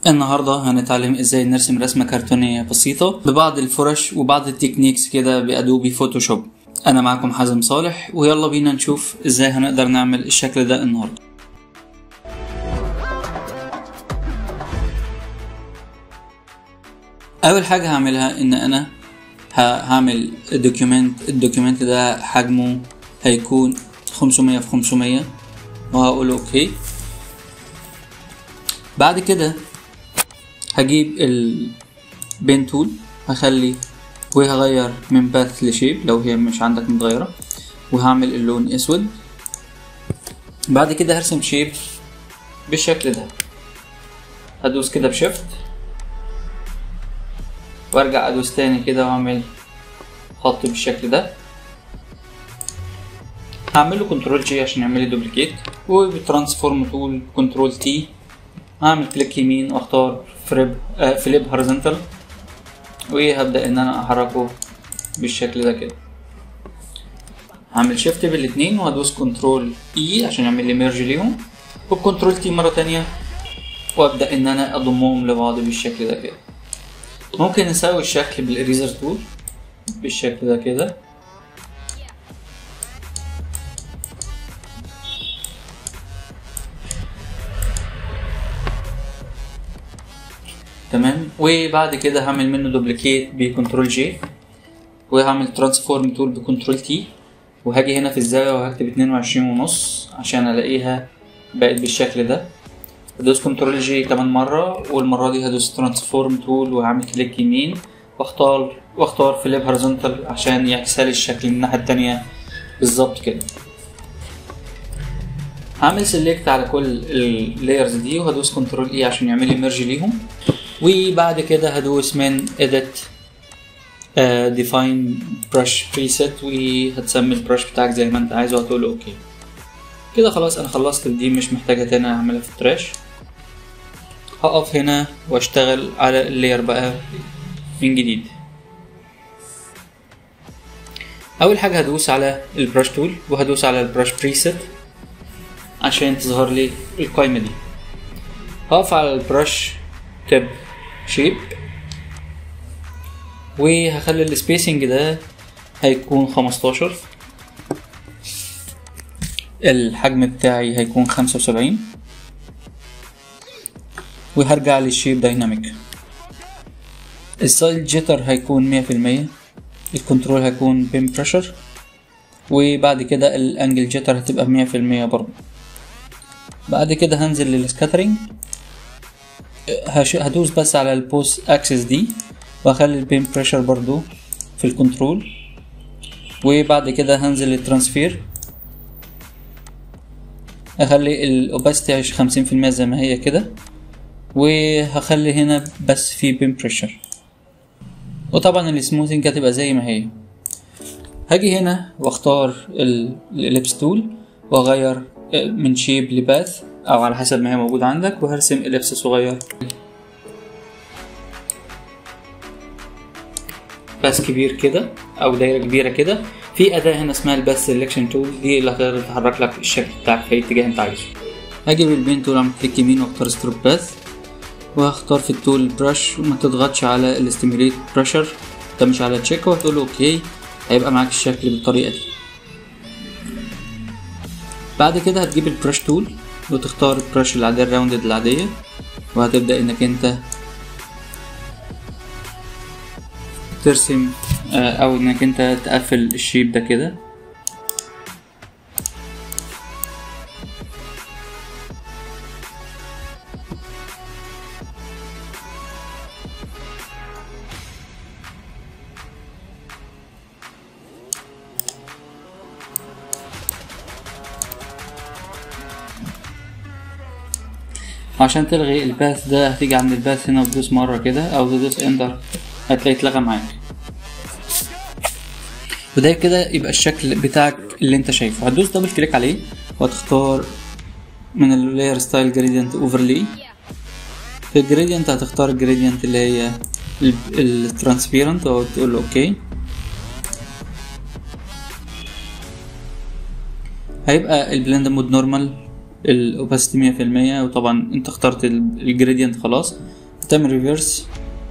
النهاردة هنتعلم ازاي نرسم رسمة كرتونية بسيطة ببعض الفرش وبعض التكنيكس كده بأدوبي فوتوشوب أنا معكم حازم صالح ويلا بينا نشوف ازاي هنقدر نعمل الشكل ده النهاردة أول حاجة هعملها إن أنا ه- هعمل الدوكيومنت الدوكيومنت ده حجمه هيكون 500 في 500 وهقول اوكي بعد كده هجيب البين تول هخلي وهغير من باث لشيب لو هي مش عندك متغيرة وهعمل اللون اسود بعد كده هرسم شيب بالشكل ده هدوس كده بشفت وارجع ادوس تاني كده واعمل خط بالشكل ده هعمل له كنترول جي عشان يعمل لي دوبليكيت وبترانسفورم تول كنترول تي هعمل كليك يمين واختار فريب آه فليب هوريزونتال وهبدا ان انا احركه بالشكل ده كده هعمل شيفت بالاتنين وهدوس كنترول اي عشان يعمل لي ميرج ليهم وبكنترول تي مره تانية وابدا ان انا اضمهم لبعض بالشكل ده كده ممكن نساوي الشكل بالاريزر تول بالشكل ده كده تمام وبعد كده هعمل منه دوبليكيت بكنترول جي وهعمل ترانسفورم تول بكنترول تي وهاجي هنا في الزاوية وهكتب اتنين وعشرين ونص عشان الاقيها بقت بالشكل ده هدوس كنترول جي كمان مرة والمرة دي هدوس ترانسفورم تول وهعمل كليك يمين واختار واختار فليب هوريزونتال عشان يعكسها لي الشكل من الناحية التانية بالظبط كده هعمل سيلكت على كل اللايرز دي وهدوس كنترول اي عشان يعمل لي ميرج ليهم وبعد كده هدوس من edit uh, define brush preset وهتسمي البرش بتاعك زي ما انت عايز وهتقول له اوكي كده خلاص انا خلصت دي مش محتاجة تاني اعملها في التراش هقف هنا واشتغل على اللاير بقى من جديد اول حاجة هدوس على البرش تول وهدوس على البرش بريست عشان تظهر لي القائمة دي هقف على البرش تب شيب وهخلي السبيسنج ده هيكون خمستاشر الحجم بتاعي هيكون خمسة وسبعين وهرجع للشيب دايناميك السايد جيتر هيكون مية في المية الكنترول هيكون بين بريشر وبعد كده الانجل جيتر هتبقى مية في المية برضه بعد كده هنزل للسكاترينج هش- هدوس بس على البوست اكسس دي واخلي البين بريشر برضو في الكنترول وبعد كده هنزل للترانسفير اخلي الاوباستي خمسين في المية زي ما هي كده وهخلي هنا بس في بين بريشر وطبعا السموثنج هتبقى زي ما هي هاجي هنا واختار الاليبس تول واغير من شيب لباث او على حسب ما هي موجودة عندك وهرسم اليبس صغير باث كبير كده او دايره كبيره كده في اداه هنا اسمها الباث سelection تول دي اللي هتقدر تحرك لك الشكل بتاعك في اي اتجاه انت عايزه هاجي بالبين تول اعمل كليك يمين واختار ستروب باث وهختار في التول برش وما تضغطش على الاستيميليت بريشر ده مش على تشيك وهتقول اوكي هيبقى معاك الشكل بالطريقه دي بعد كده هتجيب البرش تول وتختار البرش العادية الراوندد العادية وهتبدأ انك انت ترسم آه، او انك انت تقفل الشيب ده كده عشان تلغي الباث ده هتيجي عند الباث هنا وتدوس مرة كده أو تدوس انتر هتلاقي اتلغى معاك وده كده يبقى الشكل بتاعك اللي انت شايفه هتدوس دبل كليك عليه وهتختار من اللاير ستايل جريدينت اوفرلي في الجريدينت هتختار الجريدينت اللي هي الترانسبيرنت او تقول له اوكي هيبقى البلند مود نورمال الاوباسيتي مية في المية وطبعا انت اخترت الجريدينت خلاص هتعمل ريفيرس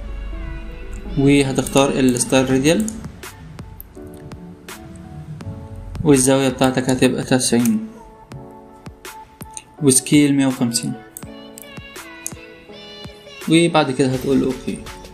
وهتختار الستايل راديال والزاوية بتاعتك هتبقى تسعين وسكيل مية وخمسين وبعد كده هتقول اوكي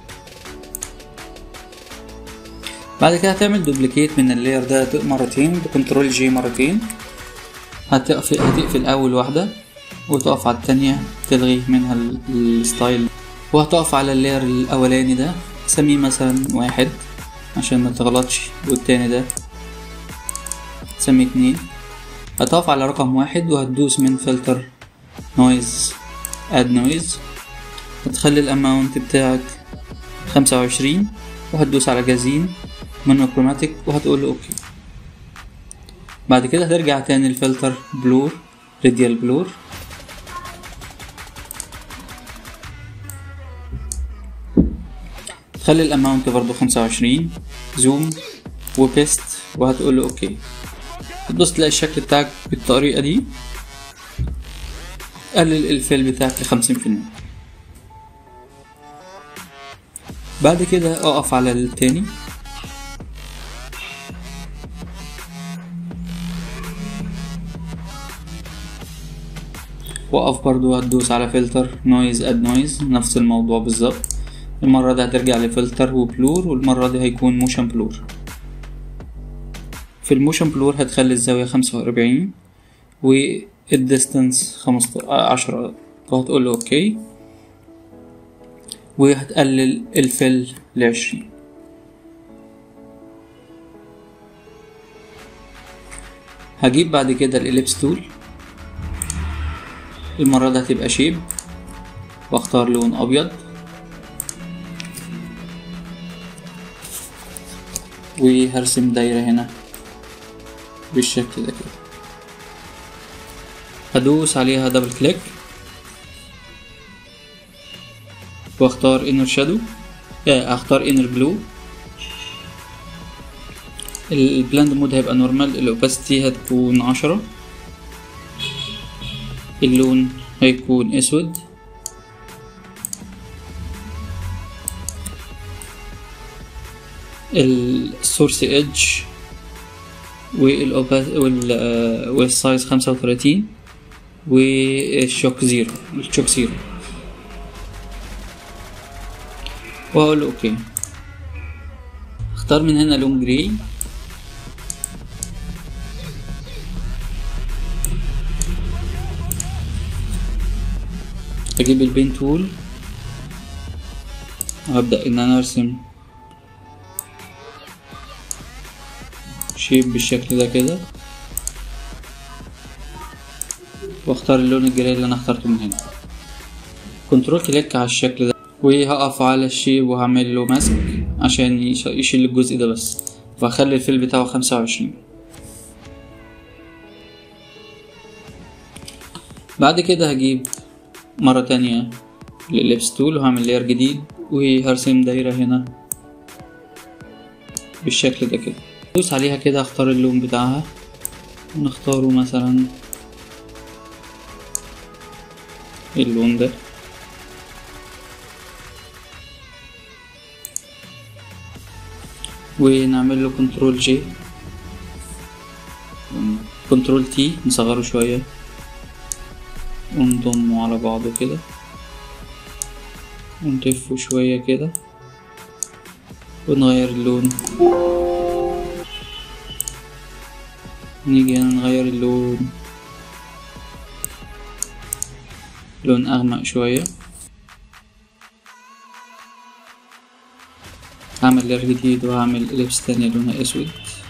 بعد كده هتعمل دوبليكيت من اللاير ده مرتين بكنترول جي مرتين هتقفل هتقفل اول واحدة وتقف على التانية تلغي منها ال- الستايل وهتقف على اللاير الاولاني ده سميه مثلا واحد عشان ما تغلطش والتاني ده سميه اتنين هتقف على رقم واحد وهتدوس من فلتر نويز اد نويز هتخلي الاماونت بتاعك خمسة وعشرين وهتدوس على جازين مونوكروماتيك وهتقول له اوكي بعد كده هترجع تاني الفلتر بلور راديال بلور تخلي الاماونت برضو خمسة وعشرين زوم وبيست وهتقول له اوكي هتبص تلاقي الشكل بتاعك بالطريقة دي قلل الفيل بتاعك لخمسين في المية بعد كده اقف على التاني وقف برضو هتدوس على فلتر نويز اد نويز نفس الموضوع بالظبط المرة دي هترجع لفلتر وبلور والمرة دي هيكون موشن بلور في الموشن بلور هتخلي الزاوية خمسة وأربعين والديستانس خمسة عشرة وهتقول له اوكي وهتقلل الفل لعشرين هجيب بعد كده الإليبس تول المرة دي هتبقى شيب واختار لون أبيض وهرسم دايرة هنا بالشكل ده كده هدوس عليها دبل كليك واختار انر شادو اختار انر بلو البلاند مود هيبقى نورمال الاوباسيتي هتكون عشرة اللون هيكون اسود السورس ايدج والسايز خمسة وتلاتين والشوك زيرو الشوك زيرو واقول له اوكي اختار من هنا لون جراي اجيب البين تول وابدا ان انا ارسم شيب بالشكل ده كده واختار اللون الجراي اللي انا اخترته من هنا كنترول كليك على الشكل ده وهقف على الشيب وهعمل له ماسك عشان يش- يشيل الجزء ده بس وهخلي الفيل بتاعه خمسة وعشرين بعد كده هجيب مرة تانية لللبس تول وهعمل لير جديد وهرسم دايرة هنا بالشكل ده كده دوس عليها كده اختار اللون بتاعها ونختاره مثلا اللون ده ونعمل له كنترول جي كنترول تي نصغره شوية ونضمه على بعضه كده ونلفه شوية كده ونغير اللون نيجي هنا نغير اللون لون أغمق شوية هعمل لير جديد وهعمل لبس تاني لونها أسود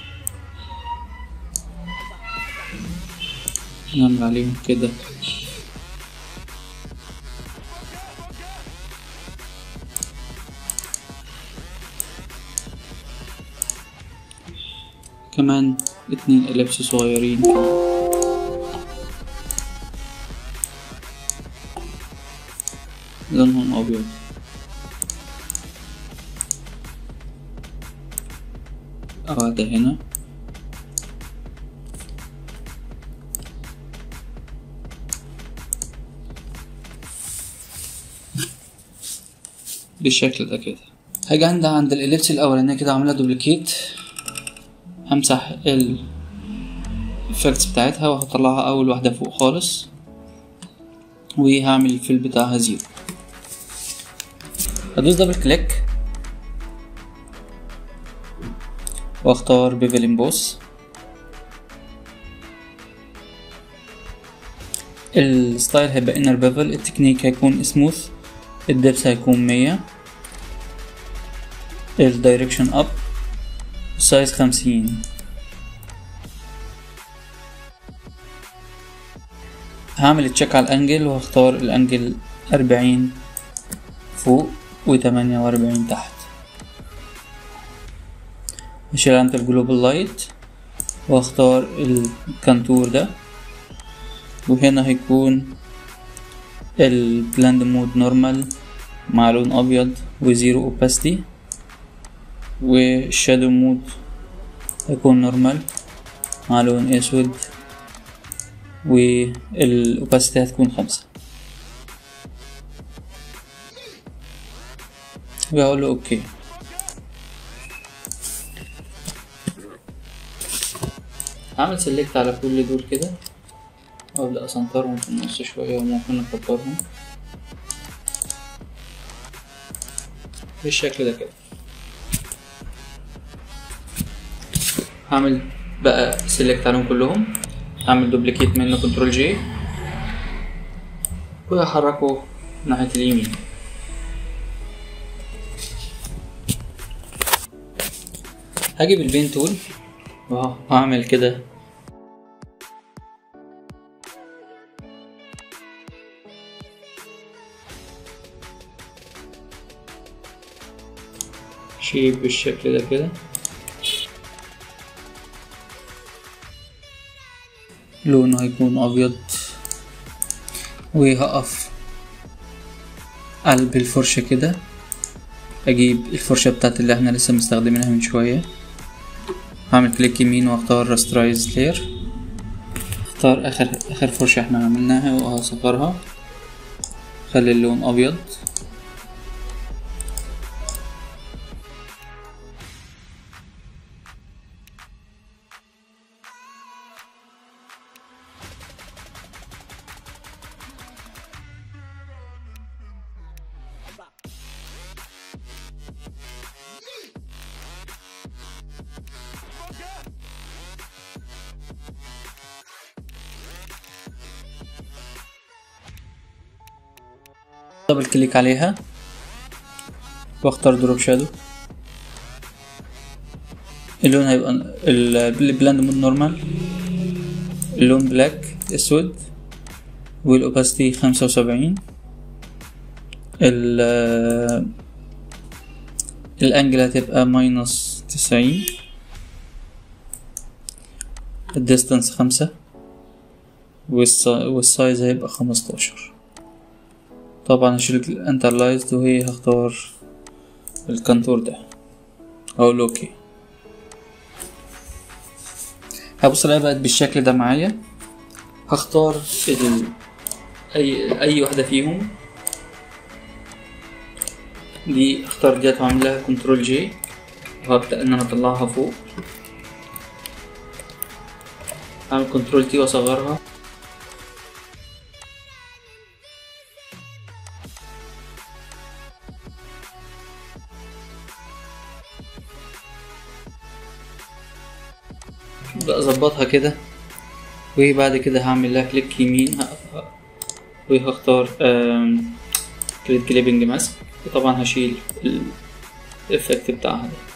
نعمل عليهم كده كمان اتنين إليبس صغيرين كده لونهم أبيض واحدة هنا بالشكل ده كده هاجي عند عند الاليبس الاولانيه كده اعملها دوبليكيت همسح الفاكتس بتاعتها وهطلعها اول واحده فوق خالص وهعمل الفيل بتاعها زيرو هدوس دبل كليك واختار بيفل امبوس الستايل هيبقى انر بيفل التكنيك هيكون سموث الدبس هيكون مية الدايركشن اب سايز خمسين هعمل تشيك على الانجل وهختار الانجل أربعين فوق وتمانية وأربعين تحت هشيل عند الجلوبال لايت واختار الكنتور ده وهنا هيكون البلاند مود نورمال مع لون ابيض وزيرو اوباستي والشادو مود هيكون نورمال مع لون اسود والاوباستي هتكون خمسة وهقول له اوكي هعمل سيلكت على كل دول كده وابدأ اسنطرهم في النص شوية وممكن اكبرهم بالشكل ده كده هعمل بقى سيلكت عليهم كلهم هعمل دوبليكيت منه كنترول جي وهحركه ناحية اليمين هجيب البين تول وهعمل كده شيب بالشكل ده كده لونه هيكون ابيض وهقف قلب الفرشة كده اجيب الفرشة بتاعت اللي احنا لسه مستخدمينها من شوية هعمل كليك يمين واختار راسترايز لاير اختار اخر اخر فرشة احنا عملناها وهصغرها خلي اللون ابيض دبل كليك عليها واختار دروب شادو اللون هيبقى البلاند مود نورمال اللون بلاك اسود والاوباستي خمسة وسبعين ال الانجل هتبقى ماينس تسعين الديستانس خمسة والسايز هيبقى خمستاشر طبعا هشيل الانترلايزد وهي هختار الكنتور ده اقول اوكي هبص الاقيها بقت بالشكل ده معايا هختار ال... اي اي واحده فيهم دي اختار ديت واعمل لها كنترول جي وهبدا ان انا اطلعها فوق اعمل كنترول تي واصغرها ابدا اظبطها كده وبعد كده هعمل لها كليك يمين وهختار كليك كليبنج ماسك وطبعا هشيل الافكت بتاعها ده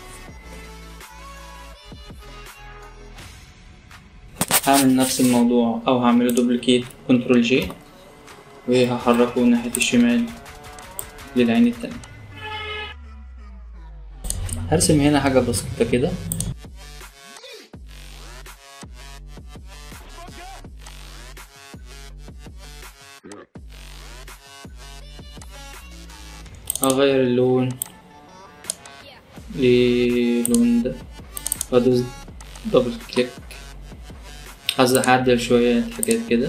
هعمل نفس الموضوع او هعمله دوبليكيت كنترول جي وهحركه ناحية الشمال للعين التانية هرسم هنا حاجة بسيطة كده هغير اللون للون ده وادوس دبل كليك هعدل شوية حاجات كده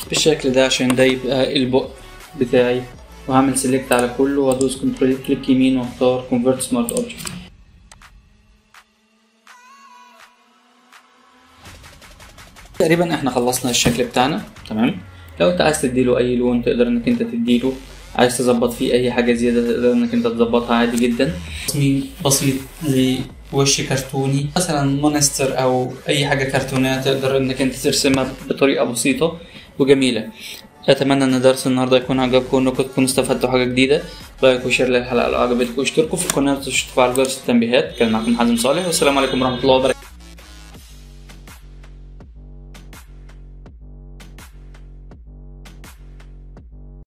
بالشكل ده عشان ده يبقى البق بتاعي وهعمل سيلكت على كله وادوس كنترول كليك يمين واختار كونفرت سمارت اوبجكت تقريبا احنا خلصنا الشكل بتاعنا تمام لو انت عايز تديله اي لون تقدر انك انت تديله عايز تظبط فيه اي حاجه زياده تقدر انك انت تظبطها عادي جدا تصميم بسيط لوش كرتوني مثلا مونستر او اي حاجه كرتونيه تقدر انك انت ترسمها بطريقه بسيطه وجميله اتمنى ان درس النهارده يكون عجبكم وانكم تكونوا استفدتوا حاجه جديده لايك وشير للحلقه لو عجبتكم واشتركوا في القناه وتفعلوا جرس التنبيهات كان معكم حازم صالح والسلام عليكم ورحمه الله وبركاته